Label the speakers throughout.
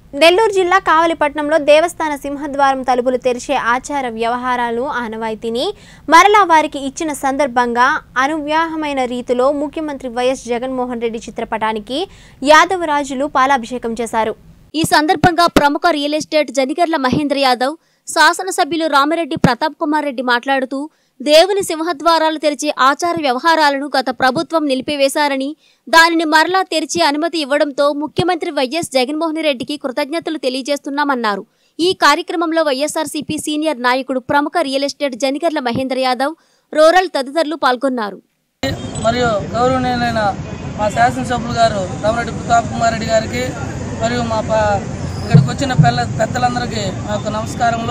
Speaker 1: నెల్లూరు జిల్లా కావలిపట్నంలో దేవస్థాన సింహద్వారం తలుపులు తెరిచే ఆచార వ్యవహారాలు ఆనవాయితీని మరలా వారికి ఇచ్చిన సందర్భంగా అనువ్యాహమైన రీతిలో ముఖ్యమంత్రి వైఎస్ జగన్మోహన్ రెడ్డి చిత్రపటానికి యాదవరాజులు పాలాభిషేకం చేశారు
Speaker 2: ఈ సందర్భంగా ప్రముఖ రియల్ ఎస్టేట్ జనిగర్ల మహేంద్ర యాదవ్ శాసనసభ్యులు రామిరెడ్డి ప్రతాప్ కుమార్ రెడ్డి మాట్లాడుతూ దేవుని సింహద్వారాలు తెరిచే ఆచార వ్యవహారాలను గత ప్రభుత్వం నిలిపివేశారని దానిని మరలా తెరిచే అనుమతి ఇవ్వడంతో ముఖ్యమంత్రి వైఎస్ జగన్మోహన్ రెడ్డికి కృతజ్ఞతలు తెలియజేస్తున్నామన్నారు ఈ కార్యక్రమంలో వైఎస్ఆర్సీపీ సీనియర్ నాయకుడు ప్రముఖ real estate Janigarla Mahendra Yadav rural తదితరులు పాల్గొన్నారు
Speaker 3: మరియు గౌరవనీయులైన మా శాసనసభ్యులు గారు రామరెడ్డి ప్రతాప్ కుమార్ రెడ్డి గారికి మరియు మా ప ఇక్కడికి వచ్చిన పెళ్ళ పెద్దలందరికీ మా యొక్క నమస్కారములు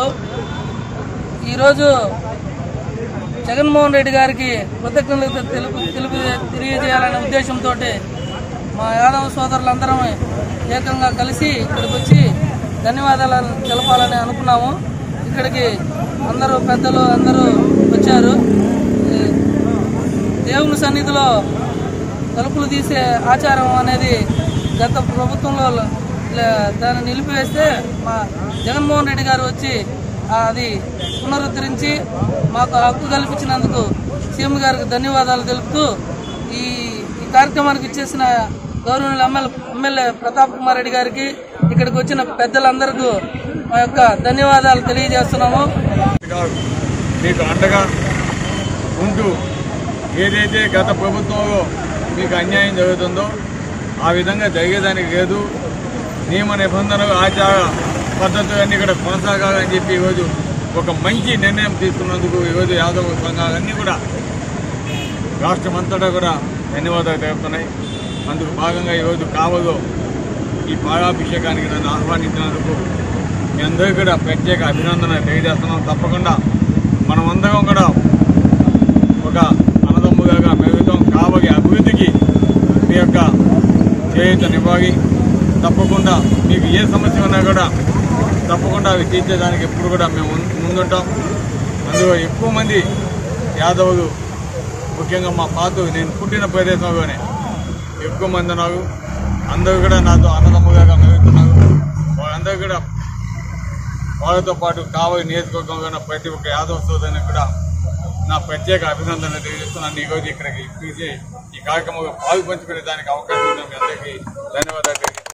Speaker 3: ఈరోజు జగన్మోహన్ రెడ్డి గారికి కృతజ్ఞతలు తెలుపు తెలుపు తెలియజేయాలనే ఉద్దేశంతో మా యాదవ సోదరులందరం ఏకంగా కలిసి ఇక్కడికి వచ్చి ధన్యవాదాలు తెలపాలని అనుకున్నాము ఇక్కడికి అందరూ పెద్దలు అందరూ వచ్చారు ఈ దేవుని సన్నిధిలో తలుపులు తీసే ఆచారం అనేది గత ప్రభుత్వంలో ల- దాన్ని నిలిపివేస్తే మా జగన్మోహన్ రెడ్డి గారు వచ్చి ఆ అది పునరుద్ధరించి మాకు హక్కు కల్పించినందుకు సీఎం గారికి ధన్యవాదాలు తెలుపుతూ ఈ ఈ కార్యక్రమానికి ఇచ్చేసిన గౌరవనీయులు ఎమ్మెల్యే ఎమ్మెల్యే ప్రతాప్ కుమార్ రెడ్డి గారికి ఇక్కడికి వచ్చిన పెద్దలందరికీ మా యొక్క ధన్యవాదాలు తెలియజేస్తున్నాము
Speaker 4: గారు మీకు అండగా ఉంటూ ఏదైతే గత ప్రభుత్వంలో మీకు అన్యాయం జరుగుతుందో ఆ విధంగా జరిగేదానికి లేదు నియమ నిబంధనలు ఆచార పద్ధతులు అన్నీ కూడా కొనసాగాలని చెప్పి ఈరోజు ఒక మంచి నిర్ణయం తీసుకున్నందుకు ఈరోజు యాదవ సంఘాలన్నీ కూడా రాష్ట్రమంతటా కూడా ధన్యవాదాలు తెలుపుతున్నాయి అందుకు భాగంగా ఈరోజు కావలో ఈ పాలాభిషేకానికి నన్ను ఆహ్వానించినందుకు మీ అందరికీ కూడా ప్రత్యేక అభినందన తెలియజేస్తున్నాం తప్పకుండా మనమందరం కూడా ఒక అన్నదమ్ముగా మెరుగుతాం కావలి అభివృద్ధికి మీ యొక్క చేయూతనివ్వాలి తప్పకుండా మీకు ఏ సమస్య ఉన్నా కూడా తప్పకుండా అవి తీర్చేదానికి ఎప్పుడు కూడా మేము ముందు- ముందుంటాం అందులో ఎక్కువ మంది యాదవులు ముఖ్యంగా మా పాత నేను పుట్టిన ప్రదేశంలోనే ఎక్కువ మంది ఉన్నారు అందరూ కూడా నాతో అన్నదమ్ముగా మెరుగుతున్నారు వాళ్ళందరూ కూడా వాళ్ళతో పాటు కావలి నియోజకవర్గంలో ఉన్న ప్రతి ఒక్క యాదవ సోదరుని కూడా నా ప్రత్యేక అభినందన తెలియజేస్తున్నాను ఈ రోజు ఇక్కడికి పిలిచి ఈ కార్యక్రమంలో పాలు పంచుకునే దానికి అవకాశం ఉంది మీ అందరికీ ధన్యవాదాలు తెలియజేస్తున్నాను